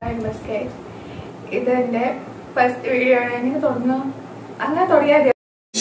നമസ്കേ ഇത് എന്റെ first video ആണ് എങ്ങനെ തുടങ്ങുക അങ്ങനെ തുടങ്ങിയാൽ മതി.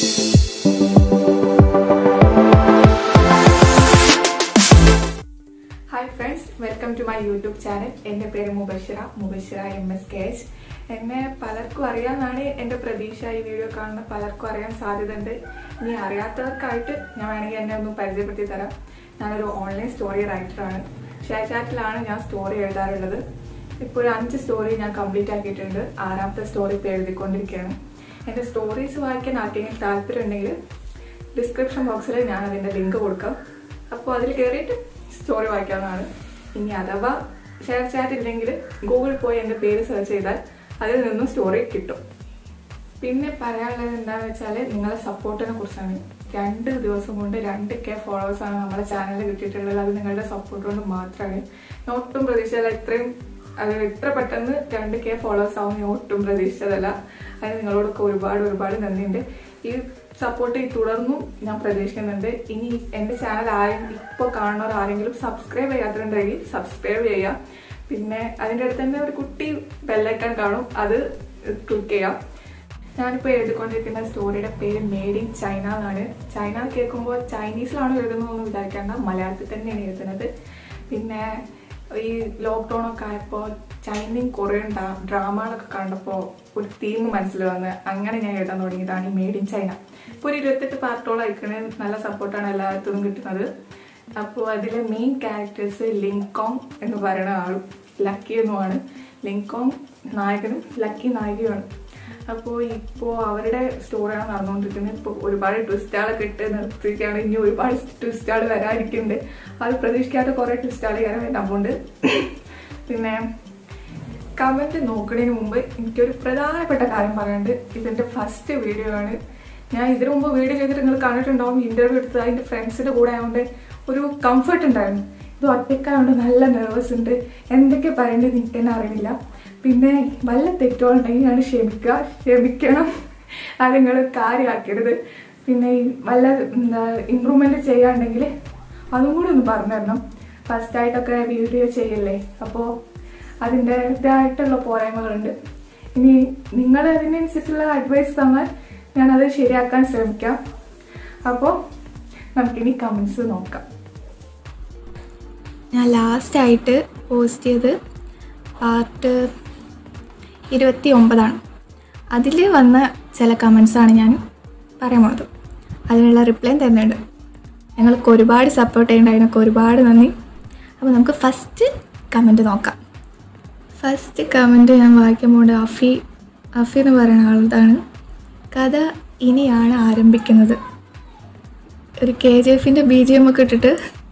Hi friends welcome to my YouTube channel എൻ്റെ പേര് Mubashira Mubashira M S K H എന്നെ പലർക്കും അറിയാമെന്നാണ് എൻ്റെ പ്രതീക്ഷ ഈ വീഡിയോ കാണുന്ന പലർക്കും അറിയാൻ സാധ്യതയുണ്ട് ഇനി അറിയാത്തവർക്കായിട്ട് ഞാൻ വേണമെങ്കിൽ എന്നെ ഒന്ന് പരിചയപ്പെടുത്തി തരാം ഞാനൊരു ഓൺലൈൻ സ്റ്റോറി റൈറ്ററാണ് ഷെയർ ചാറ്റിലാണ് ഞാൻ സ്റ്റോറി എഴുതാറുള്ളത് ഇപ്പോൾ ഒരു അഞ്ച് സ്റ്റോറി ഞാൻ കംപ്ലീറ്റ് ആക്കിയിട്ടുണ്ട് ആറാമത്തെ സ്റ്റോറി ഇപ്പോൾ എഴുതിക്കൊണ്ടിരിക്കുകയാണ് എൻ്റെ സ്റ്റോറീസ് വായിക്കാൻ ആർക്കെങ്കിലും താല്പര്യം ഉണ്ടെങ്കിൽ ഡിസ്ക്രിപ്ഷൻ ബോക്സിൽ ഞാൻ അതിൻ്റെ ലിങ്ക് കൊടുക്കാം അപ്പോൾ അതിൽ കയറിയിട്ട് സ്റ്റോറി വായിക്കാവുന്നതാണ് ഇനി അഥവാ ഷെയർ ചാറ്റ് ഇല്ലെങ്കിൽ ഗൂഗിളിൽ പോയി എൻ്റെ പേര് സെർച്ച് ചെയ്താൽ അതിൽ നിന്നും സ്റ്റോറി കിട്ടും പിന്നെ പറയാനുള്ളത് എന്താണെന്ന് വെച്ചാൽ നിങ്ങളെ സപ്പോർട്ടിനെ കുറിച്ചാണ് രണ്ട് ദിവസം കൊണ്ട് രണ്ട് കെ ഫോളോവേഴ്സാണ് നമ്മുടെ ചാനലിൽ കിട്ടിയിട്ടുള്ളത് അത് നിങ്ങളുടെ സപ്പോർട്ട് കൊണ്ട് മാത്രമാണ് ഞാൻ ഒട്ടും പ്രതീക്ഷിച്ചതല്ല ഇത്രയും അത് ഇത്ര പെട്ടെന്ന് രണ്ട് കെ ഫോളോവേഴ്സ് ആവും ഞാൻ ഒട്ടും പ്രതീക്ഷിച്ചതല്ല അതിന് നിങ്ങളോടൊക്കെ ഒരുപാട് ഒരുപാട് നന്ദിയുണ്ട് ഈ സപ്പോർട്ട് തുടർന്നും ഞാൻ പ്രതീക്ഷിക്കുന്നുണ്ട് ഇനി എൻ്റെ ചാനൽ ആരും ഇപ്പോൾ കാണുന്നവർ ആരെങ്കിലും സബ്സ്ക്രൈബ് ചെയ്യാത്തിട്ടുണ്ടെങ്കിൽ സബ്സ്ക്രൈബ് ചെയ്യാം പിന്നെ അതിൻ്റെ അടുത്ത് തന്നെ ഒരു കുട്ടി ബെല്ലൈക്കൺ കാണും അത് ക്ലിക്ക് ചെയ്യാം ഞാനിപ്പോൾ എഴുതിക്കൊണ്ടിരിക്കുന്ന സ്റ്റോറിയുടെ പേര് മെയ്ഡ് ഇൻ ചൈന എന്നാണ് ചൈന കേൾക്കുമ്പോൾ ചൈനീസിലാണ് എഴുതുന്നതെന്ന് വിചാരിക്കേണ്ട മലയാളത്തിൽ തന്നെയാണ് എഴുതുന്നത് പിന്നെ ഈ ലോക്ക്ഡൗൺ ഒക്കെ ആയപ്പോൾ ചൈനയും കൊറിയൻ ഡ്രാമകളൊക്കെ കണ്ടപ്പോൾ ഒരു തീം മനസ്സിൽ വന്ന് അങ്ങനെ ഞാൻ എഴുതാൻ തുടങ്ങിയതാണ് ഈ മെയ്ഡ് ഇൻ ചൈന ഇപ്പോൾ ഒരു ഇരുപത്തെട്ട് പാർട്ടോളം അയക്കണേ നല്ല സപ്പോർട്ടാണ് എല്ലായിടത്തും കിട്ടുന്നത് അപ്പോൾ അതിലെ മെയിൻ ക്യാരക്ടേഴ്സ് ലിങ്കോങ് എന്ന് പറയുന്ന ആളും ലക്കി എന്നുമാണ് ലിങ്കോങ് നായകനും ലക്കി നായികയുമാണ് അപ്പോൾ ഇപ്പോൾ അവരുടെ സ്റ്റോറിയാണ് നടന്നുകൊണ്ടിരിക്കുന്നത് ഇപ്പോൾ ഒരുപാട് ട്വിസ്റ്റുകളൊക്കെ ഇട്ട് നിർത്തിയിരിക്കുകയാണ് ഇനി ഒരുപാട് ട്വിസ്റ്റുകൾ വരാതിരിക്കുന്നുണ്ട് അത് പ്രതീക്ഷിക്കാത്ത കുറേ ട്വിസ്റ്റുകൾ ഇങ്ങനെ വരുന്നുണ്ട് പിന്നെ കമൻറ്റ് നോക്കുന്നതിന് മുമ്പ് എനിക്കൊരു പ്രധാനപ്പെട്ട കാര്യം പറയാനുണ്ട് ഇതിൻ്റെ ഫസ്റ്റ് വീഡിയോ ആണ് ഞാൻ ഇതിനു മുമ്പ് വീഡിയോ ചെയ്തിട്ട് നിങ്ങൾ കണ്ടിട്ടുണ്ടാവും ഇന്റർവ്യൂ എടുത്തത് അതിൻ്റെ ഫ്രണ്ട്സിൻ്റെ കൂടെ ആയതുകൊണ്ട് ഒരു കംഫർട്ട് ഉണ്ടായിരുന്നു ഇത് ഒറ്റക്കായതുകൊണ്ട് നല്ല നെർവസ് ഉണ്ട് എന്തൊക്കെ പറയേണ്ടത് എനിക്ക് തന്നെ അറിയില്ല പിന്നെ വല്ല തെറ്റുകളുണ്ടെങ്കിൽ ഞാൻ ക്ഷമിക്കുക ക്ഷമിക്കണം അത് നിങ്ങൾ കാര്യമാക്കരുത് പിന്നെ ഈ വല്ല എന്താ ഇമ്പ്രൂവ്മെന്റ് ചെയ്യാണ്ടെങ്കിൽ അതും കൂടി ഒന്ന് പറഞ്ഞു തരണം ഫസ്റ്റ് ആയിട്ടൊക്കെ വീഡിയോ ചെയ്യല്ലേ അപ്പോൾ അതിൻ്റെ ഇതായിട്ടുള്ള പോരായ്മകളുണ്ട് ഇനി നിങ്ങൾ അതിനനുസരിച്ചുള്ള അഡ്വൈസ് തന്നാൽ ഞാനത് ശരിയാക്കാൻ ശ്രമിക്കാം അപ്പോൾ നമുക്കിനി കമൻസ് നോക്കാം ഞാൻ ലാസ്റ്റായിട്ട് പോസ്റ്റ് ചെയ്ത് പാർട്ട് ഇരുപത്തി ഒമ്പതാണ് അതിൽ വന്ന ചില കമൻസാണ് ഞാൻ പറയാൻ പോണത് അതിനുള്ള റിപ്ലൈ തരുന്നുണ്ട് ഞങ്ങൾക്ക് ഒരുപാട് സപ്പോർട്ട് ചെയ്യേണ്ട അതിനൊക്കെ ഒരുപാട് നന്ദി അപ്പോൾ നമുക്ക് ഫസ്റ്റ് കമൻറ്റ് നോക്കാം ഫസ്റ്റ് കമൻറ്റ് ഞാൻ വായിക്കാൻ പോകുന്നത് അഫി അഫി എന്ന് പറയുന്ന ആളുതാണ് കഥ ഇനിയാണ് ആരംഭിക്കുന്നത് ഒരു കെ ജി എഫിൻ്റെ ബി ജി എം ഒക്കെ ഇട്ടിട്ട്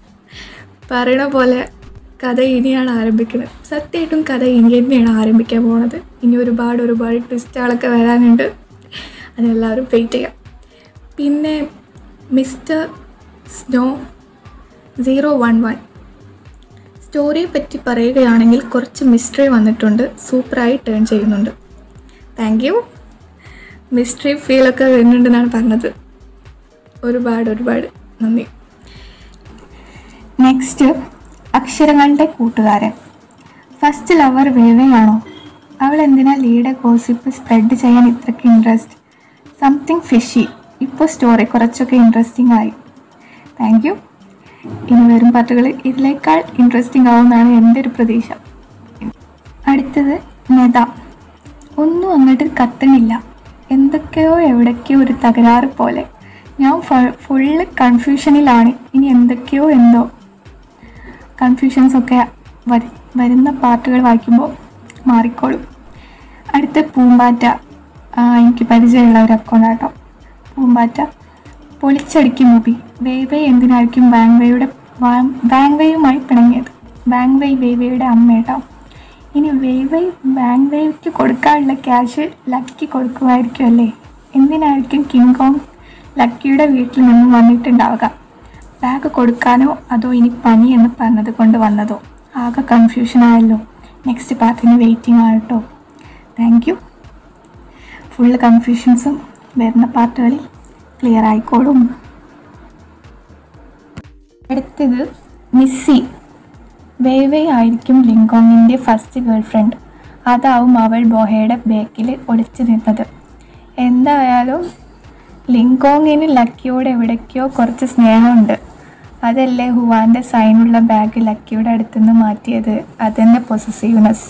പറയണ പോലെ കഥ ഇനിയാണ് ആരംഭിക്കുന്നത് സത്യമായിട്ടും കഥ ഇനി തന്നെയാണ് ആരംഭിക്കാൻ പോണത് ഇനി ഒരുപാട് ഒരുപാട് ട്വിസ്റ്റുകളൊക്കെ വരാനുണ്ട് അതെല്ലാവരും വെയിറ്റ് ചെയ്യാം പിന്നെ mister snow zero one one സ്റ്റോറിയെ പറ്റി പറയുകയാണെങ്കിൽ കുറച്ച് മിസ്റ്ററി വന്നിട്ടുണ്ട് സൂപ്പറായി ടേൺ ചെയ്യുന്നുണ്ട് താങ്ക് യു മിസ്റ്ററി ഫീലൊക്കെ വരുന്നുണ്ടെന്നാണ് പറഞ്ഞത് ഒരുപാട് ഒരുപാട് നന്ദി നെക്സ്റ്റ് അക്ഷരങ്ങളുടെ കൂട്ടുകാരൻ ഫസ്റ്റ് ലവർ വേവയാണോ അവൾ എന്തിനാ ലീഡ് ഗോസിപ്പ് സ്പ്രെഡ് ചെയ്യാൻ ഇത്രയ്ക്ക് ഇൻട്രസ്റ്റ് സംതിങ് ഫിഷി ഇപ്പോൾ സ്റ്റോറി കുറച്ചൊക്കെ ഇൻട്രസ്റ്റിംഗ് ആയി താങ്ക് യു ഇനി വരും പാട്ടുകൾ ഇതിനേക്കാൾ ഇൻട്രസ്റ്റിംഗ് ആവുമെന്നാണ് എൻ്റെ ഒരു പ്രതീക്ഷ അടുത്തത് നെത ഒന്നും അങ്ങോട്ട് കത്തണില്ല എന്തൊക്കെയോ എവിടേക്കോ ഒരു തകരാറ് പോലെ ഞാൻ ഫുള്ള് കൺഫ്യൂഷനിലാണ് ഇനി എന്തൊക്കെയോ എന്തോ കൺഫ്യൂഷൻസ് ഒക്കെ വര വരുന്ന പാട്ടുകൾ വായിക്കുമ്പോൾ മാറിക്കോളും അടുത്ത പൂമ്പാറ്റ ആ, എനിക്ക് പരിചയമുള്ള ഒരു അക്കൗണ്ട് കേട്ടോ പൂമ്പാറ്റ പൊളിച്ചടുക്കി മൂവി വേവേ എന്തിനായിരിക്കും ബാങ്ക്വേയുടെ ബാങ്ക്വേയുമായി പിണങ്ങിയത് ബാങ്ക്വേ വേവയുടെ അമ്മ കേട്ടോ ഇനി വേവൈ ബാങ്ക്വേയ്ക്ക് കൊടുക്കാനുള്ള ക്യാഷ് ലക്കി കൊടുക്കുമായിരിക്കും അല്ലേ എന്തിനായിരിക്കും കിങ് കോങ് ലക്കിയുടെ വീട്ടിൽ നിന്നും വന്നിട്ടുണ്ടാവുക ബാഗ് കൊടുക്കാനോ അതോ ഇനി പനി എന്ന് പറഞ്ഞത് കൊണ്ട് വന്നതോ ആകെ കൺഫ്യൂഷൻ ആയല്ലോ നെക്സ്റ്റ് പാർട്ടിന് വെയിറ്റിംഗ് ആയിട്ടോ താങ്ക് യു ഫുള്ള് കൺഫ്യൂഷൻസും വരുന്ന പാർട്ടുകളിൽ ക്ലിയർ ആയിക്കോളും അടുത്തത് മിസ്സി വേവേ ആയിരിക്കും ലിങ്കോങ്ങിൻ്റെ ഫസ്റ്റ് ഗേൾ ഫ്രണ്ട് അതാവും അവൾ ബോഹയുടെ ബാക്കിൽ ഒളിച്ചു നിന്നത് എന്തായാലും ലിങ്കോങ്ങിന് ലക്കിയോട് എവിടേക്കോ കുറച്ച് സ്നേഹമുണ്ട് അതല്ലേ ഹുവാൻ്റെ സൈനുള്ള ബാഗ് ലക്കിയുടെ അടുത്തുനിന്ന് മാറ്റിയത് അതെന്നെ പൊസസീവ്നെസ്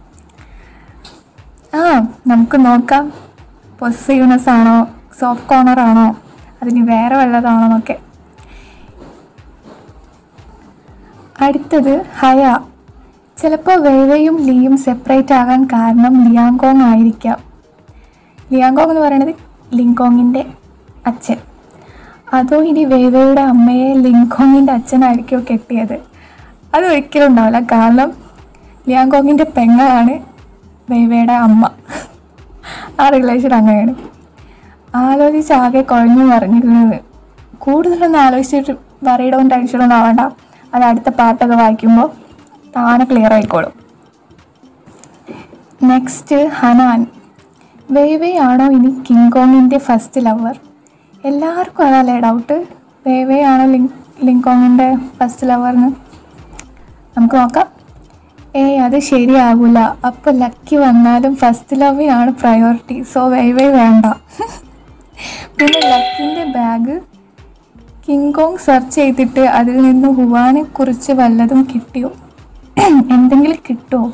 ആ നമുക്ക് നോക്കാം പൊസസീവ്നെസ് ആണോ സോഫ്റ്റ് കോർണർ ആണോ അതിന് വേറെ വല്ലതാണോ എന്നൊക്കെ അടുത്തത് ഹയ ചിലപ്പോൾ വേവയും ലീയും സെപ്പറേറ്റ് ആകാൻ കാരണം ലിയാങ്കോങ് ആയിരിക്കാം ലിയാങ്കോങ് എന്ന് പറയുന്നത് ലിങ്കോങ്ങിൻ്റെ അച്ഛൻ അതോ ഇനി വേവയുടെ അമ്മയെ ലിങ്കോങ്ങിൻ്റെ അച്ഛനായിരിക്കുമോ കെട്ടിയത് അത് ഒരിക്കലും ഉണ്ടാവില്ല കാരണം ലിയാങ്കോങ്ങിൻ്റെ പെങ്ങളാണ് വേവയുടെ അമ്മ ആ റിലേഷൻ അങ്ങനെയാണ് ആലോചിച്ച് ആകെ കുഴഞ്ഞു മറിഞ്ഞിരിക്കുന്നത് കൂടുതലൊന്നും ആലോചിച്ചിട്ട് വറീഡവും ടെൻഷനൊന്നും ആവണ്ട അത് അടുത്ത പാട്ടൊക്കെ വായിക്കുമ്പോൾ താനെ ക്ലിയർ ആയിക്കോളും നെക്സ്റ്റ് ഹനാൻ വേവേ ആണോ ഇനി കിങ്കോങ്ങിൻ്റെ ഫസ്റ്റ് ലവർ എല്ലാവർക്കും അതല്ലേ ഡൗട്ട് വേവേ ആണോ ലിങ്ക് ലിങ്കോങ്ങിൻ്റെ ഫസ്റ്റ് ലവറിന് നമുക്ക് നോക്കാം ഏയ് അത് ശരിയാകില്ല അപ്പോൾ ലക്കി വന്നാലും ഫസ്റ്റ് ലവിനാണ് പ്രയോറിറ്റി സോ വേവേ വേണ്ട പിന്നെ ലക്കിൻ്റെ ബാഗ് കിങ്കോങ് സെർച്ച് ചെയ്തിട്ട് അതിൽ നിന്ന് ഹുവാനെ കുറിച്ച് വല്ലതും കിട്ടിയോ എന്തെങ്കിലും കിട്ടുമോ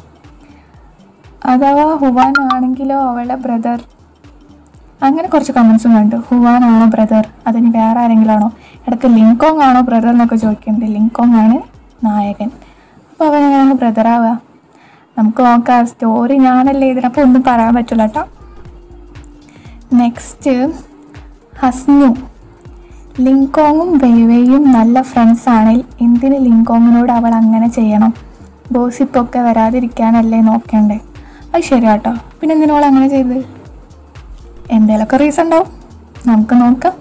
അഥവാ ഹുവാൻ ആണെങ്കിലോ അവളുടെ ബ്രദർ അങ്ങനെ കുറച്ച് കമൻസും കണ്ടു ഹുവാൻ ആണോ ബ്രദർ അതിന് വേറെ ആരെങ്കിലും ആണോ ഇടയ്ക്ക് ലിങ്കോങ് ആണോ ബ്രദർ എന്നൊക്കെ ചോദിക്കുന്നുണ്ട് ലിങ്കോങ് ആണ് നായകൻ അപ്പോൾ അവൻ എങ്ങനെയാണ് ബ്രദറാവുക നമുക്ക് നോക്കാം സ്റ്റോറി ഞാനല്ലേ ഇതിനപ്പോൾ ഒന്നും പറയാൻ പറ്റില്ല കേട്ടോ നെക്സ്റ്റ് ഹസ്നു ലിങ്കോങ്ങും വേവയും നല്ല ഫ്രണ്ട്സ് ആണെങ്കിൽ എന്തിന് ലിങ്കോങ്ങിനോട് അവൾ അങ്ങനെ ചെയ്യണം ഗോസിപ്പൊക്കെ വരാതിരിക്കാനല്ലേ നോക്കണ്ടേ അത് ശരിയാട്ടോ പിന്നെ എന്തിനോൾ അങ്ങനെ ചെയ്തത് എന്തേലൊക്കെ റീസൺ ഉണ്ടാവും നമുക്ക് നോക്കാം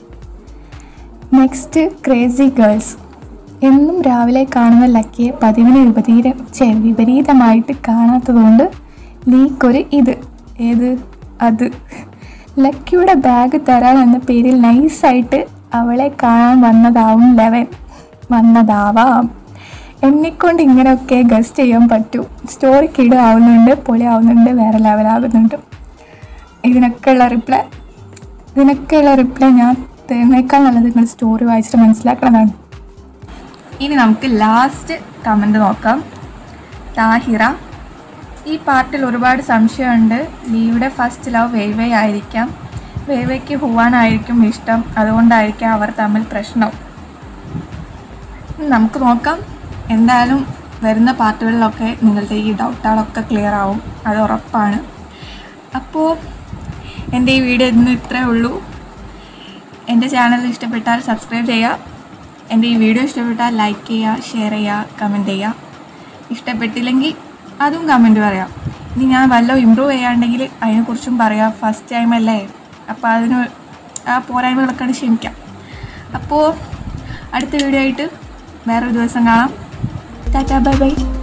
നെക്സ്റ്റ് ക്രേസി ഗേൾസ് എന്നും രാവിലെ കാണുന്ന ലക്കിയെ പതിവിന് വിപരീത ഛേ, വിപരീതമായിട്ട് കാണാത്തതുകൊണ്ട് ലീക്കൊരു ഇത് ഏത് അത് ലക്കിയുടെ ബാഗ് തരാൻ എന്ന പേരിൽ നൈസായിട്ട് അവളെ കാണാൻ വന്നതാവും ലെവൻ വന്നതാവാം എന്നെക്കൊണ്ട് ഇങ്ങനെയൊക്കെ ഗസ്റ്റ് ചെയ്യാൻ പറ്റൂ സ്റ്റോറി കിട ആവുന്നുണ്ട് പൊളി ആവുന്നുണ്ട് വേറെ ലെവലാകുന്നുണ്ട് ഇതിനൊക്കെയുള്ള റിപ്ലൈ ഇതിനൊക്കെയുള്ള റിപ്ലൈ ഞാൻ തരുന്നേക്കാൾ നല്ലത് നിങ്ങൾ സ്റ്റോറി വായിച്ചിട്ട് മനസ്സിലാക്കണതാണ് ഇനി നമുക്ക് ലാസ്റ്റ് കമൻറ്റ് നോക്കാം താഹിറ ഈ പാർട്ടിൽ ഒരുപാട് സംശയമുണ്ട് ലീയുടെ ഫസ്റ്റ് ലവ് വേവേ ആയിരിക്കാം വേവയ്ക്ക് ഹുവാനായിരിക്കും ഇഷ്ടം അതുകൊണ്ടായിരിക്കാം അവർ തമ്മിൽ പ്രശ്നം നമുക്ക് നോക്കാം എന്തായാലും വരുന്ന പാർട്ടുകളിലൊക്കെ നിങ്ങളുടെ ഈ ഡൗട്ടുകളൊക്കെ ക്ലിയർ ആവും അത് ഉറപ്പാണ് അപ്പോൾ എൻ്റെ ഈ വീഡിയോ ഇന്ന് ഇത്രയേ ഉള്ളൂ എൻ്റെ ചാനൽ ഇഷ്ടപ്പെട്ടാൽ സബ്സ്ക്രൈബ് ചെയ്യുക എൻ്റെ ഈ വീഡിയോ ഇഷ്ടപ്പെട്ടാൽ ലൈക്ക് ചെയ്യുക ഷെയർ ചെയ്യുക കമൻറ്റ് ചെയ്യുക ഇഷ്ടപ്പെട്ടില്ലെങ്കിൽ അതും കമൻറ്റ് പറയാം ഇനി ഞാൻ വല്ലതും ഇമ്പ്രൂവ് ചെയ്യാണ്ടെങ്കിൽ അതിനെക്കുറിച്ചും പറയാം ഫസ്റ്റ് ടൈം അല്ലേ അപ്പോൾ അതിന് ആ പോരായ്മകളൊക്കെ ക്ഷമിക്കാം അപ്പോൾ അടുത്ത വീഡിയോ ആയിട്ട് വേറൊരു ദിവസം കാണാം ടാറ്റാ ബൈ ബൈ